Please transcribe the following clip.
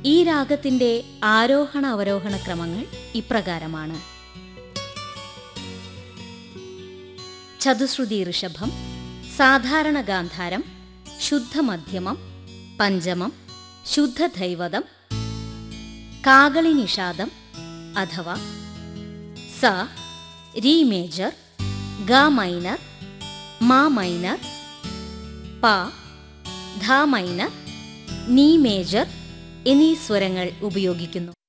ഈ രാഗത്തിന്റെ ആരോഹണ അവരോഹണ ക്രമങ്ങൾ ഇപ്രകാരമാണ് ചതുശ്രുതി ഋഷഭം സാധാരണ ഗാന്ധാരം ശുദ്ധമധ്യമം പഞ്ചമം ശുദ്ധധൈവതം കാകളി നിഷാദം അഥവാ സ രീ മേജർ ഗ മൈനർ മാ മൈനർ പ ധ മൈനർ നീ മേജർ എന്നീ സ്വരങ്ങൾ ഉപയോഗിക്കുന്നു